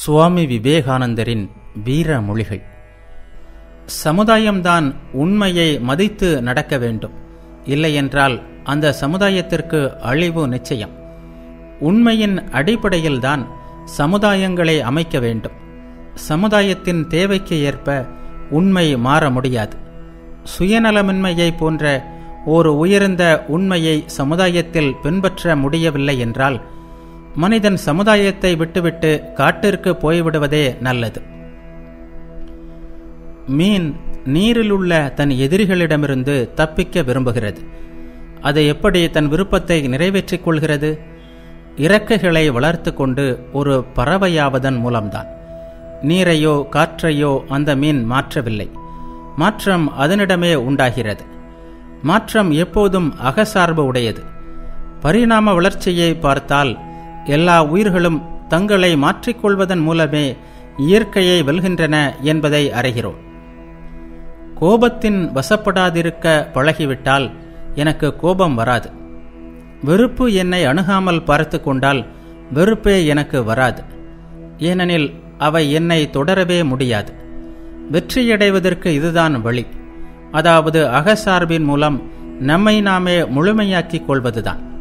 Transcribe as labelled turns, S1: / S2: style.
S1: சுவாமி விவேகானந்தரின் வீர மொழிகள் சமுதாயம்தான் உண்மையை மதித்து நடக்க வேண்டும் இல்லையென்றால் அந்த சமுதாயத்திற்கு அழிவு நிச்சயம் உண்மையின் அடிப்படையில்தான் சமுதாயங்களை அமைக்க வேண்டும் சமுதாயத்தின் தேவைக்கு ஏற்ப உண்மை மாற முடியாது சுயநலமின்மையை போன்ற ஒரு உயர்ந்த உண்மையை சமுதாயத்தில் பின்பற்ற முடியவில்லை என்றால் மனிதன் சமுதாயத்தை விட்டுவிட்டு காட்டிற்கு போய்விடுவதே நல்லது மீன் நீரில் உள்ள தன் எதிரிகளிடமிருந்து தப்பிக்க விரும்புகிறது அது எப்படி தன் விருப்பத்தை நிறைவேற்றிக் கொள்கிறது இறக்கைகளை வளர்த்து கொண்டு ஒரு பறவையாவதன் மூலம்தான் நீரையோ காற்றையோ அந்த மீன் மாற்றவில்லை மாற்றம் அதனிடமே உண்டாகிறது மாற்றம் எப்போதும் அகசார்பு உடையது பரிணாம வளர்ச்சியை பார்த்தால் எல்லா உயிர்களும் தங்களை மாற்றிக்கொள்வதன் மூலமே இயற்கையை வெல்கின்றன என்பதை அறிகிறோம் கோபத்தின் வசப்படாதிருக்க பழகிவிட்டால் எனக்கு கோபம் வராது வெறுப்பு என்னை அணுகாமல் பார்த்து கொண்டால் வெறுப்பே எனக்கு வராது ஏனெனில் அவை என்னை தொடரவே முடியாது வெற்றியடைவதற்கு இதுதான் வழி அதாவது அகசார்பின் மூலம் நம்மை நாமே முழுமையாக்கிக் கொள்வதுதான்